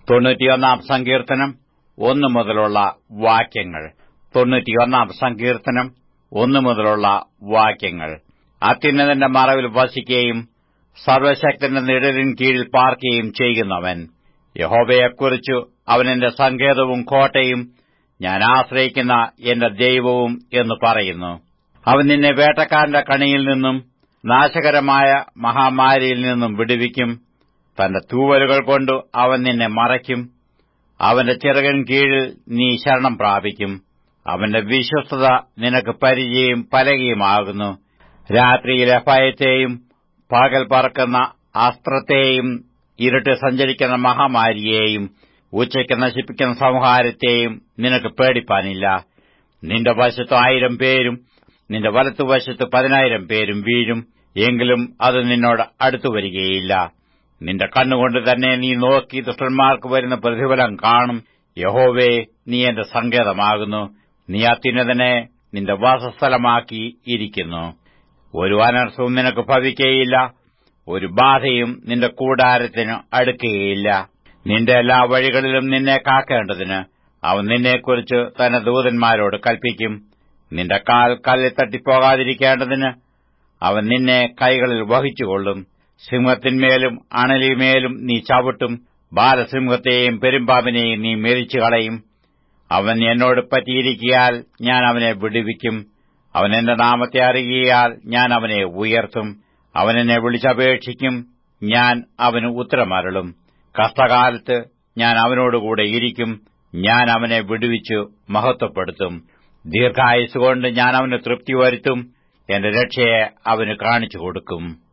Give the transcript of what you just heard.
തൊണ്ണൂറ്റിയൊന്നാം സങ്കീർത്തനം ഒന്നു മുതലുള്ള വാക്യങ്ങൾ തൊണ്ണൂറ്റിയൊന്നാം സങ്കീർത്തനം ഒന്നു മുതലുള്ള വാക്യങ്ങൾ അത്യുന്നതന്റെ മറവിൽ വസിക്കുകയും സർവശക്തന്റെ നിഴലിൻ കീഴിൽ പാർക്കുകയും ചെയ്യുന്നവൻ യഹോബയെക്കുറിച്ചു അവൻ എന്റെ സങ്കേതവും കോട്ടയും ഞാൻ ആശ്രയിക്കുന്ന എന്റെ ദൈവവും എന്ന് പറയുന്നു അവൻ നിന്നെ വേട്ടക്കാരന്റെ കണിയിൽ നിന്നും നാശകരമായ മഹാമാരിയിൽ നിന്നും വിടുവിക്കും തന്റെ തൂവലുകൾ കൊണ്ട് അവൻ നിന്നെ മറയ്ക്കും അവന്റെ ചിറകൻ കീഴിൽ നീ ശരണം പ്രാപിക്കും അവന്റെ വിശ്വസ്തത നിനക്ക് പരിചയം പലകയുമാകുന്നു രാത്രിയിലെ ഭയത്തെയും പകൽ പറക്കുന്ന അസ്ത്രത്തെയും ഇരുട്ട് സഞ്ചരിക്കുന്ന മഹാമാരിയെയും ഉച്ചയ്ക്ക് നശിപ്പിക്കുന്ന സംഹാരത്തെയും നിനക്ക് പേടിപ്പാനില്ല നിന്റെ വശത്ത് ആയിരം പേരും നിന്റെ വലത്തുവശത്ത് പതിനായിരം പേരും വീഴും എങ്കിലും അത് നിന്നോട് അടുത്തു വരികയില്ല നിന്റെ കണ്ണുകൊണ്ട് തന്നെ നീ നോക്കി ദുഷ്ടന്മാർക്ക് വരുന്ന പ്രതിഫലം കാണും യഹോവേ നീ എന്റെ സങ്കേതമാകുന്നു നീ അത്യുന്നതനെ നിന്റെ വാസസ്ഥലമാക്കി ഇരിക്കുന്നു ഒരു അനർത്ഥവും നിനക്ക് ഭവിക്കുകയില്ല ഒരു ബാധയും നിന്റെ കൂടാരത്തിന് അടുക്കുകയില്ല നിന്റെ എല്ലാ വഴികളിലും നിന്നെ കാക്കേണ്ടതിന് അവൻ നിന്നെക്കുറിച്ച് തന്റെ ദൂതന്മാരോട് കൽപ്പിക്കും നിന്റെ കാൽ കല്ലിൽ തട്ടിപ്പോകാതിരിക്കേണ്ടതിന് അവൻ നിന്നെ കൈകളിൽ വഹിച്ചുകൊള്ളും സിംഹത്തിന്മേലും അണലിമേലും നീ ചവിട്ടും ബാലസിംഹത്തെയും പെരുമ്പാമ്പിനെയും നീ മെതിച്ചു കളയും അവൻ എന്നോട് പറ്റിയിരിക്കിയാൽ ഞാൻ അവനെ വിടുവിക്കും അവൻ എന്റെ നാമത്തെ അറിയിയാൽ ഞാൻ അവനെ ഉയർത്തും അവൻ എന്നെ വിളിച്ചപേക്ഷിക്കും ഞാൻ അവന് ഉത്തരമരളും കഷ്ടകാലത്ത് ഞാൻ അവനോടുകൂടെ ഇരിക്കും ഞാൻ അവനെ വിടുവിച്ചു മഹത്വപ്പെടുത്തും ദീർഘായുസുകൊണ്ട് ഞാൻ അവന് തൃപ്തി വരുത്തും എന്റെ രക്ഷയെ അവന് കാണിച്ചു കൊടുക്കും